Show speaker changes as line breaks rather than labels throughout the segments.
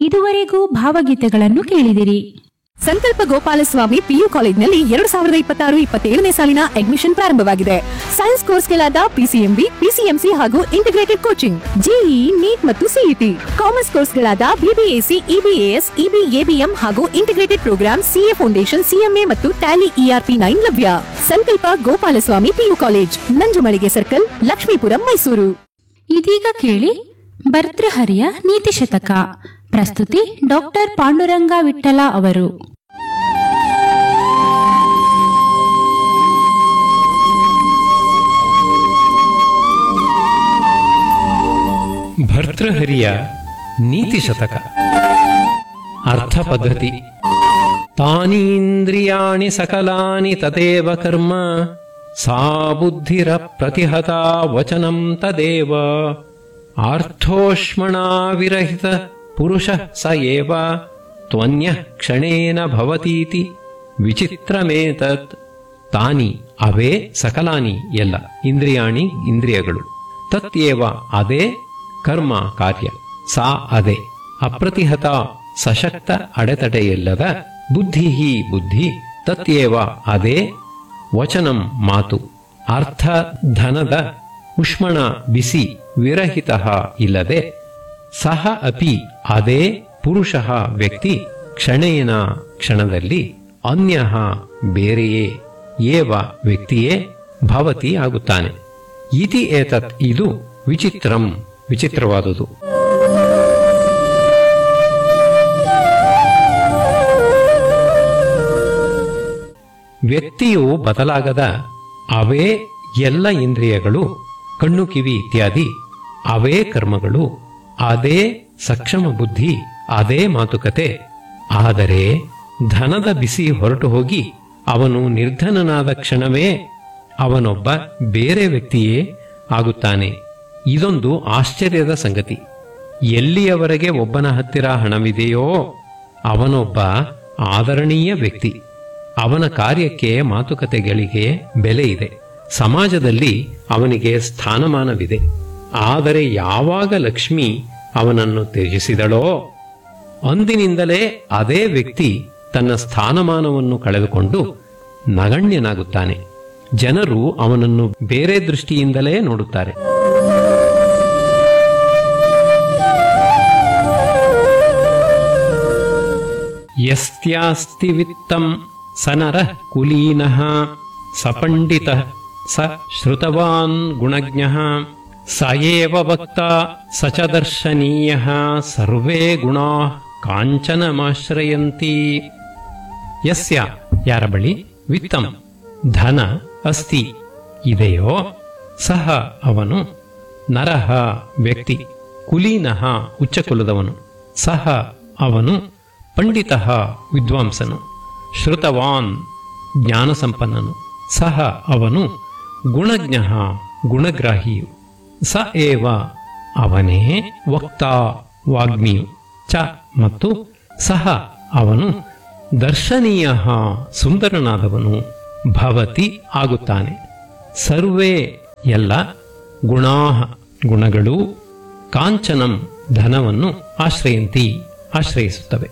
ಇದುವರೆಗೂ ಭಾವಗೀತೆಗಳನ್ನು ಕೇಳಿದಿರಿ
ಸಂಕಲ್ಪ ಗೋಪಾಲಸ್ವಾಮಿ ಪಿಯು ಕಾಲೇಜ್ನಲ್ಲಿ ಎರಡು ಸಾವಿರದ ಇಪ್ಪತ್ತಾರು ಇಪ್ಪತ್ತೇಳನೇ ಸಾಲಿನ ಅಡ್ಮಿಷನ್ ಪ್ರಾರಂಭವಾಗಿದೆ ಸೈನ್ಸ್ ಕೋರ್ಸ್ಗಳಾದ ಪಿಸಿಎಂಬಿ ಪಿಸಿಎಂಸಿ ಹಾಗೂ ಇಂಟಿಗ್ರೇಟೆಡ್ ಕೋಚಿಂಗ್ ಜೆಇ ನೀಟ್ ಮತ್ತು ಸಿಇಟಿ ಕಾಮರ್ಸ್ ಕೋರ್ಸ್ಗಳಾದ ಬಿಬಿಎಸಿ ಇಬಿಎಎಸ್ ಇಬಿಎಬಿಎಂ ಹಾಗೂ integrated program CA foundation CMA ಮತ್ತು ಟ್ಯಾಲಿ ಇಆರ್ಪಿ ನೈನ್ ಲಭ್ಯ Sankalpa Gopalaswamy PU college Nanjumalige circle Lakshmipuram Mysuru
ಇದೀಗ ಕೇಳಿ ಭರ್ತೃಹರಿಯ ನೀತಿ ಶತಕ ಪ್ರಸ್ತುತಿ ಡಾಕ್ಟರ್ ಪಾಂಡುರಂಗ ವಿಠಲ ಅವರು
ಭರ್ತೃಹರಿಯ ನೀತಿ ಶತಕ ಅರ್ಥ ಪದ್ಧತಿ ತಾನೀಂದ್ರಿಯಾಣಿ ಸಕಲಾನಿ ತದೇವ ಕರ್ಮ ಸಾ ಬುದ್ಧಿರ ಪ್ರತಿಹತ ವಚನಂ ತದೇವ ಆರ್ಥೋಷ್ಮಣಾ ವಿರಹಿತ ಪುರುಷ ಸ ಏವ ತ್ವನ್ಯ ಕ್ಷಣೇನ ಭವತೀತಿ ವಿಚಿತ್ರಮೇತತ್ ತಾನಿ ಅವೇ ಸಕಲಾನಿ ಎಲ್ಲ ಇಂದ್ರಿಯಾಣಿ ಇಂದ್ರಿಯಗಳು ತತ್ಯೇವ ಅದೇ ಕರ್ಮ ಕಾರ್ಯ ಸಾ ಅದೇ ಅಪ್ರತಿಹತ ಸಶಕ್ತ ಅಡೆತಡೆಯಿಲ್ಲದ ಬುದ್ಧಿ ಬುದ್ಧಿ ತತ್ಯೇವ ಅದೇ ವಚನಂ ಮಾತು ಅರ್ಥ ಧನದ ಉಷ್ಮಣ ಬಿಸಿ ವಿರಹಿತ ಇಲ್ಲದೆ ಸಹ ಅಪಿ ಅದೇ ಪುರುಷ ವ್ಯಕ್ತಿ ಕ್ಷಣೇನ ಕ್ಷಣದಲ್ಲಿ ಅನ್ಯ ಬೇರೆಯೇ ಏವ ವ್ಯಕ್ತಿಯೇ ಭವತಿ ಆಗುತ್ತಾನೆ ಇತಿ ಏತತ್ ಇದು ವಿಚಿತ್ರಂ ವಿಚಿತ್ರವಾದುದು ವ್ಯಕ್ತಿಯು ಬದಲಾಗದ ಅವೇ ಎಲ್ಲ ಇಂದ್ರಿಯಗಳು ಕಣ್ಣು ಕಿವಿ ಇತ್ಯಾದಿ ಅವೇ ಕರ್ಮಗಳು ಅದೇ ಸಕ್ಷಮ ಬುದ್ಧಿ ಅದೇ ಮಾತುಕತೆ ಆದರೆ ಧನದ ಬಿಸಿ ಹೊರಟು ಹೋಗಿ ಅವನು ನಿರ್ಧನನಾದ ಕ್ಷಣವೇ ಅವನೊಬ್ಬ ಬೇರೆ ವ್ಯಕ್ತಿಯೇ ಆಗುತ್ತಾನೆ ಇದೊಂದು ಆಶ್ಚರ್ಯದ ಸಂಗತಿ ಎಲ್ಲಿಯವರೆಗೆ ಒಬ್ಬನ ಹತ್ತಿರ ಹಣವಿದೆಯೋ ಅವನೊಬ್ಬ ಆದರಣೀಯ ವ್ಯಕ್ತಿ ಅವನ ಕಾರ್ಯಕ್ಕೆ ಮಾತುಕತೆಗಳಿಗೆ ಬೆಲೆ ಇದೆ ಸಮಾಜದಲ್ಲಿ ಅವನಿಗೆ ಸ್ಥಾನಮಾನವಿದೆ ಆದರೆ ಯಾವಾಗ ಲಕ್ಷ್ಮಿ ಅವನನ್ನು ತ್ಯಜಿಸಿದಳೋ ಅಂದಿನಿಂದಲೇ ಅದೇ ವ್ಯಕ್ತಿ ತನ್ನ ಸ್ಥಾನಮಾನವನ್ನು ಕಳೆದುಕೊಂಡು ನಗಣ್ಯನಾಗುತ್ತಾನೆ ಜನರು ಅವನನ್ನು ಬೇರೆ ದೃಷ್ಟಿಯಿಂದಲೇ ನೋಡುತ್ತಾರೆ ಯಸ್ತ್ಯಾಸ್ತಿ ವಿತ್ತಂ ಸ ನರಃ ಕುಲೀನಃ ಸ ಪಂಡಿತಃ ಸ ಶ್ರುತವಾನ್ ಗುಣಜ್ಞಃ ಸ ಏವ ವಕ್ತಾ ಸ ಚ ದರ್ಶನೀಯಃ ಸರ್ವೇ ಗುಣಾಃ ಕಾಂಚನಮಾಶ್ರಯಂತಿ ಯಸ್ಯ ಯಾರ ಬಳಿ ವಿತ್ತಂ ಧನ ಅಸ್ತಿ ಇದೆಯೋ ಸಹ ಅವನು ನರಹ ವ್ಯಕ್ತಿ ಕುಲೀನಃ ಉಚ್ಚಕುಲದವನು ಸಹ ಅವನು ಪಂಡಿತ ವಿದ್ವಾಂಸನು ಶ್ರುತವಾನ್ ಜ್ಞಾನಸಂಪನ್ನನು ಸಹ ಅವನು ಗುಣಜ್ಞ ಗುಣಗ್ರಾಹಿಯು ಸ ಏವ ಅವನೇ ವಕ್ತಾ ವಾಗ್ಮಿಯು ಚ ಮತ್ತು ಸಹ ಅವನು ದರ್ಶನೀಯ ಸುಂದರನಾದವನು ಭವತಿ ಆಗುತ್ತಾನೆ ಸರ್ವೇ ಎಲ್ಲ ಗುಣಾ ಗುಣಗಳು ಕಾಂಚನಂ ಧನವನ್ನು ಆಶ್ರಯಂತಿ ಆಶ್ರಯಿಸುತ್ತವೆ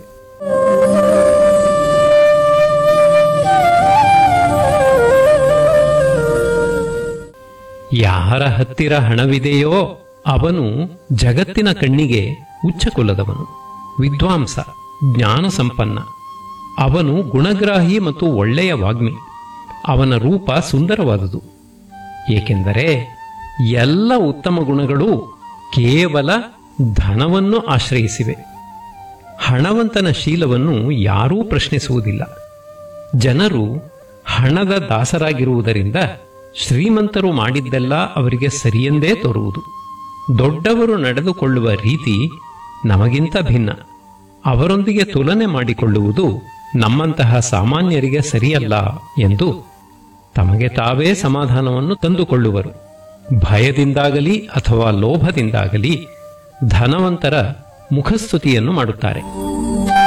ಯಾರ ಹತ್ತಿರ ಹಣವಿದೆಯೋ ಅವನು ಜಗತ್ತಿನ ಕಣ್ಣಿಗೆ ಉಚ್ಚಕುಲದವನು ವಿದ್ವಾಂಸ ಜ್ಞಾನ ಸಂಪನ್ನ ಅವನು ಗುಣಗ್ರಾಹಿ ಮತ್ತು ಒಳ್ಳೆಯ ವಾಗ್ಮಿ ಅವನ ರೂಪ ಸುಂದರವಾದುದು ಏಕೆಂದರೆ ಎಲ್ಲ ಉತ್ತಮ ಗುಣಗಳು ಕೇವಲ ಧನವನ್ನು ಆಶ್ರಯಿಸಿವೆ ಹಣವಂತನ ಶೀಲವನ್ನು ಯಾರೂ ಪ್ರಶ್ನಿಸುವುದಿಲ್ಲ ಜನರು ಹಣದ ದಾಸರಾಗಿರುವುದರಿಂದ ಶ್ರೀಮಂತರು ಮಾಡಿದ್ದೆಲ್ಲ ಅವರಿಗೆ ಸರಿಯೆಂದೇ ತೋರುವುದು ದೊಡ್ಡವರು ನಡೆದುಕೊಳ್ಳುವ ರೀತಿ ನಮಗಿಂತ ಭಿನ್ನ ಅವರೊಂದಿಗೆ ತುಲನೆ ಮಾಡಿಕೊಳ್ಳುವುದು ನಮ್ಮಂತಹ ಸಾಮಾನ್ಯರಿಗೆ ಸರಿಯಲ್ಲ ಎಂದು ತಮಗೆ ತಾವೇ ಸಮಾಧಾನವನ್ನು ತಂದುಕೊಳ್ಳುವರು ಭಯದಿಂದಾಗಲಿ ಅಥವಾ ಲೋಭದಿಂದಾಗಲಿ ಧನವಂತರ ಮುಖಸ್ತುತಿಯನ್ನು ಮಾಡುತ್ತಾರೆ